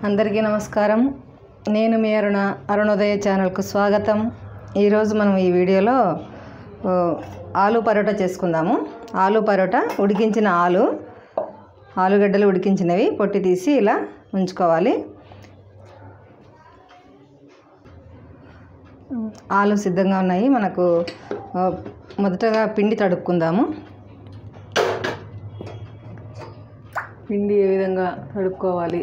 అందరికీ నమస్కారం నేను మీ అరుణ అరుణోదయ ఛానల్కు స్వాగతం ఈరోజు మనం ఈ వీడియోలో ఓ, ఆలు పరోటా చేసుకుందాము ఆలు పరోటా ఉడికించిన ఆలు ఆలుగడ్డలు ఉడికించినవి పొట్టి తీసి ఇలా ఉంచుకోవాలి ఆలు సిద్ధంగా ఉన్నాయి మనకు ఆ, మొదటగా పిండి తడుపుకుందాము పిండి ఏ విధంగా తడుపుకోవాలి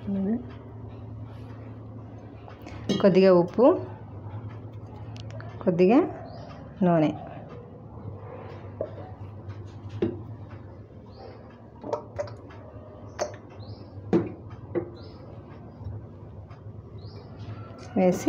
కొద్దిగా ఉప్పు కొద్దిగా నూనె వేసి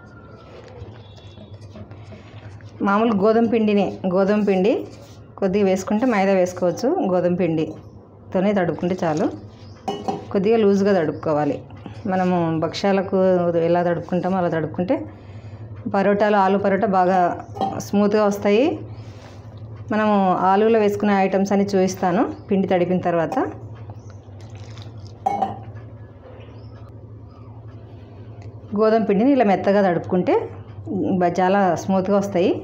మామూలు గోధుమ పిండిని గోధుమ పిండి కొద్దిగా వేసుకుంటే మైదా వేసుకోవచ్చు గోధుమ పిండితోనే తడుపుకుంటే చాలు కొద్దిగా లూజ్గా తడుపుకోవాలి మనము భక్ష్యాలకు ఎలా తడుపుకుంటామో అలా తడుపుకుంటే పరోటాలు ఆలు పరోటా బాగా స్మూత్గా వస్తాయి మనము ఆలులో వేసుకునే ఐటమ్స్ అన్ని చూపిస్తాను పిండి తడిపిన తర్వాత గోధుమ పిండిని ఇలా మెత్తగా తడుపుకుంటే బ- చాలా స్మూత్గా వస్తాయి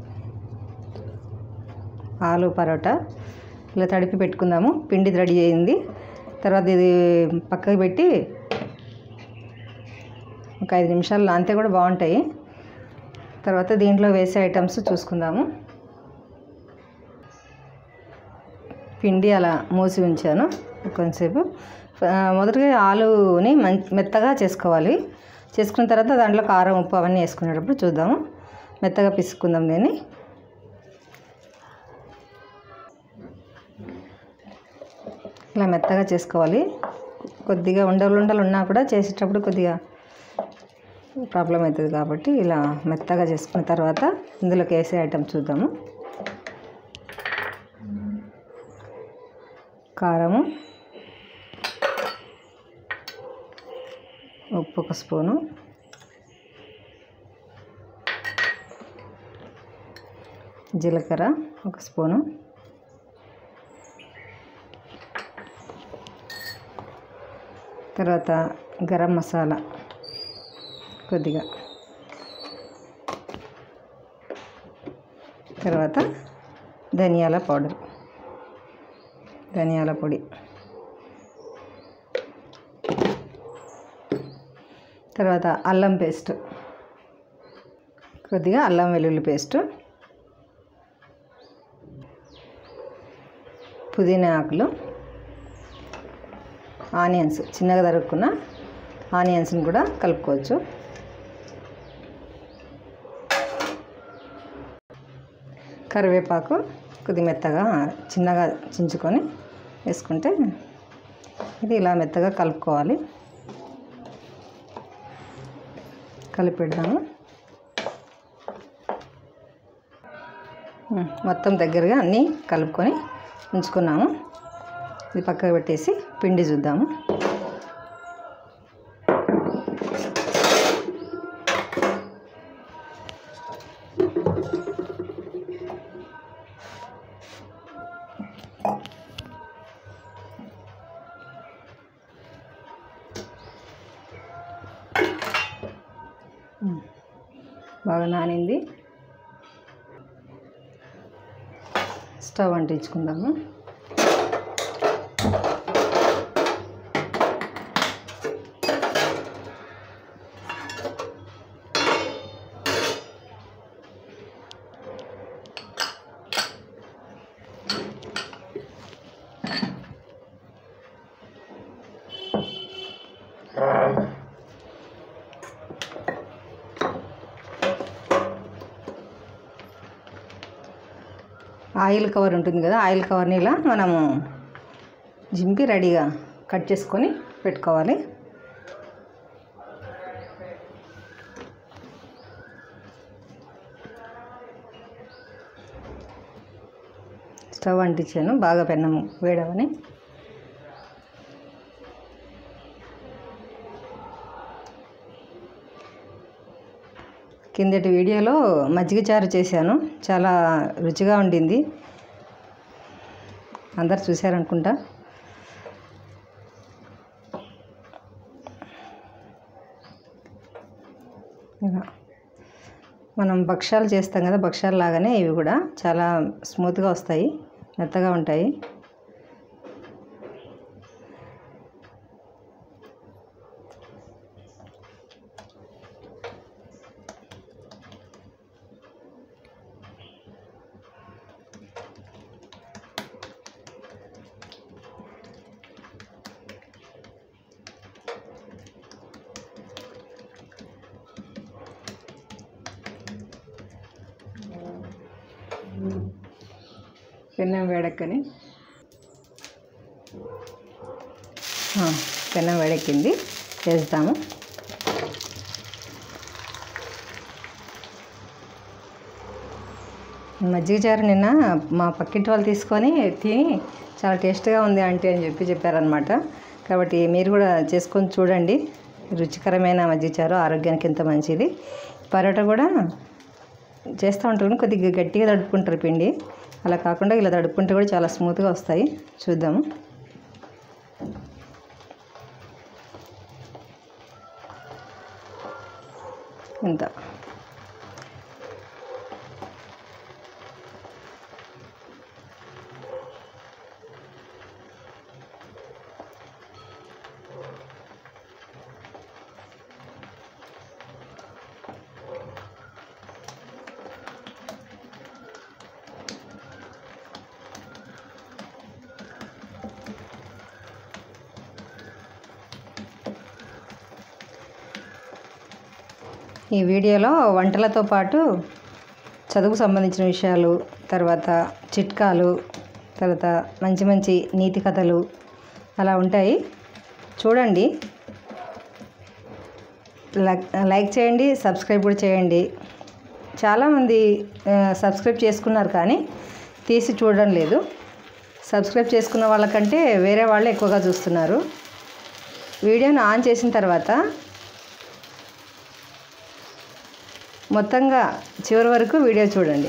ఆలు పరోటా ఇలా తడిపి పెట్టుకుందాము పిండి రెడీ అయింది తర్వాత ఇది పక్కకి పెట్టి ఒక ఐదు నిమిషాలు అంతే కూడా బాగుంటాయి తర్వాత దీంట్లో వేసే ఐటమ్స్ చూసుకుందాము పిండి అలా మూసి ఉంచాను కొంచెంసేపు ఆ, మొదటగా ఆలుని మం మెత్తగా చేసుకోవాలి చేసుకున్న తర్వాత దాంట్లో కారం ఉప్పు అవన్నీ వేసుకునేటప్పుడు చూద్దాము మెత్తగా పిసుకుందాం దీన్ని ఇలా మెత్తగా చేసుకోవాలి కొద్దిగా ఉండలు ఉండలు ఉన్నా కూడా చేసేటప్పుడు కొద్దిగా ప్రాబ్లం అవుతుంది కాబట్టి ఇలా మెత్తగా చేసుకున్న తర్వాత ఇందులోకి వేసే ఐటమ్ చూద్దాము కారము ఉప్పు ఒక స్పూను జీలకర్ర ఒక స్పూను తర్వాత గరం మసాలా కొద్దిగా తర్వాత ధనియాల పౌడర్ ధనియాల పొడి తర్వాత అల్లం పేస్ట్ కొద్దిగా అల్లం వెల్లుల్లి పేస్ట్ పుదీనా ఆకులు ఆనియన్స్ చిన్నగా తరుక్కున్న ఆనియన్స్ని కూడా కలుపుకోవచ్చు కరివేపాకు కొద్ది మెత్తగా చిన్నగా చించుకొని వేసుకుంటే ఇది ఇలా మెత్తగా కలుపుకోవాలి కలిపి పెడదాము ఉమ్, మొత్తం దగ్గరగా అన్నీ కలుపుకొని ఉంచుకున్నాము ఇది పక్కకు పెట్టేసి పిండి చూద్దాము ఉమ్, బాగా నానింది స్టవ్ అంటించుకుందాము ఆయిల్ కవర్ ఉంటుంది కదా ఆయిల్ కవర్ని ఇలా మనము జింపి రెడీగా కట్ చేసుకొని పెట్టుకోవాలి స్టవ్ అంటించాను బాగా పెన్నం వేడవని కిందటి వీడియోలో మజ్జిగ చారు చేశాను చాలా రుచిగా ఉండింది అందరు చూశారనుకుంటా ఇలా మనం భక్ష్యాలు చేస్తాం కదా భక్ష్యాలు లాగానే ఇవి కూడా చాలా స్మూత్గా వస్తాయి మెత్తగా ఉంటాయి పెన్నం వేడెక్కని ఆ, పెన్నం వేడెక్కింది వేస్తాము మజ్జిగ చారు నిన్న మా పక్కింటి వాళ్ళు తీసుకొని తిని చాలా టేస్ట్గా ఉంది ఆంటీ అని చెప్పి చెప్పారనమాట కాబట్టి మీరు కూడా చేసుకొని చూడండి రుచికరమైన మజ్జిగ చారు ఆరోగ్యానికి ఎంత మంచిది పరోటా కూడా చేస్తూ ఉంటారు కొద్దిగా గట్టిగా తడుపుకుంటారు పిండి అలా కాకుండా ఇలా తడుపుకుంటే కూడా చాలా స్మూత్గా వస్తాయి చూద్దాము ఇంత ఈ వీడియోలో వంటలతో పాటు చదువుకు సంబంధించిన విషయాలు తర్వాత చిట్కాలు తర్వాత మంచి మంచి నీతి కథలు అలా ఉంటాయి చూడండి లైక్ లైక్ చేయండి సబ్స్క్రైబ్ కూడా చేయండి చాలామంది ఆ, సబ్స్క్రైబ్ చేసుకున్నారు కానీ తీసి చూడడం లేదు సబ్స్క్రైబ్ చేసుకున్న వాళ్ళకంటే వేరే వాళ్ళు ఎక్కువగా చూస్తున్నారు వీడియోని ఆన్ చేసిన తర్వాత మొత్తంగా చివరి వరకు వీడియో చూడండి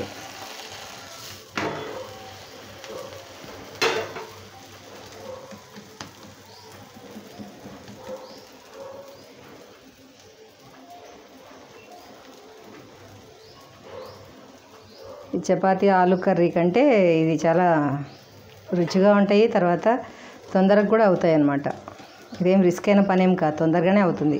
ఈ చపాతీ ఆలు కర్రీ కంటే ఇది చాలా రుచిగా ఉంటాయి తర్వాత తొందరగా కూడా అవుతాయి అన్నమాట ఇదేం రిస్క్ అయిన పని ఏం కాదు తొందరగానే అవుతుంది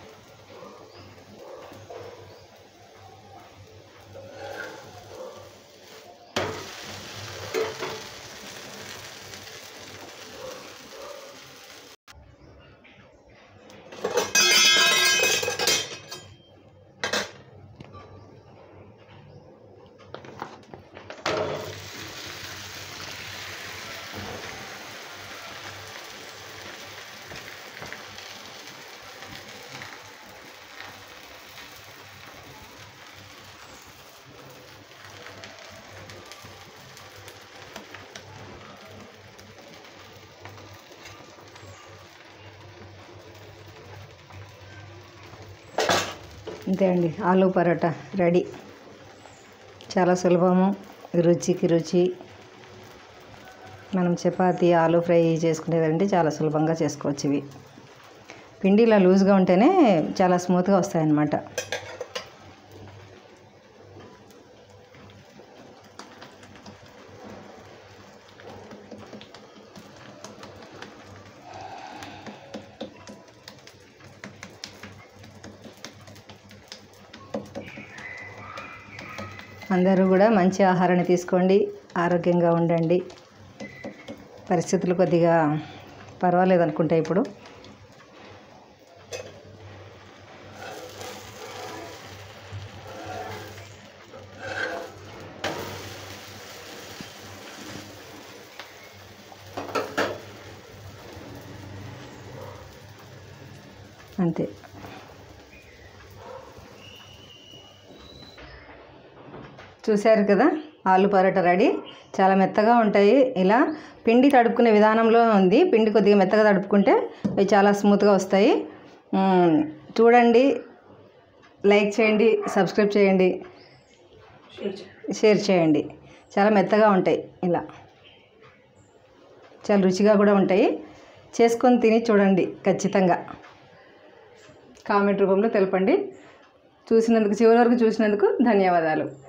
అంతే అండి ఆలు పరోటా రెడీ చాలా సులభము రుచికి రుచి మనం చపాతీ ఆలు ఫ్రై చేసుకునేదంటే చాలా సులభంగా చేసుకోవచ్చు ఇవి పిండి ఇలా లూజ్గా ఉంటేనే చాలా స్మూత్గా వస్తాయన్నమాట అందరూ కూడా మంచి ఆహారాన్ని తీసుకోండి ఆరోగ్యంగా ఉండండి పరిస్థితులు కొద్దిగా పర్వాలేదు అనుకుంటా ఇప్పుడు అంతే చూశారు కదా ఆలు పరోటా రెడీ చాలా మెత్తగా ఉంటాయి ఇలా పిండి తడుపుకునే విధానంలో ఉంది పిండి కొద్దిగా మెత్తగా తడుపుకుంటే అవి చాలా స్మూత్గా వస్తాయి మ్మ్. చూడండి లైక్ చేయండి సబ్స్క్రైబ్ చేయండి షేర్ చేయండి చాలా మెత్తగా ఉంటాయి ఇలా చాలా రుచిగా కూడా ఉంటాయి చేసుకొని తిని చూడండి ఖచ్చితంగా కామెంట్ రూపంలో తెలపండి చూసినందుకు చివరి వరకు చూసినందుకు ధన్యవాదాలు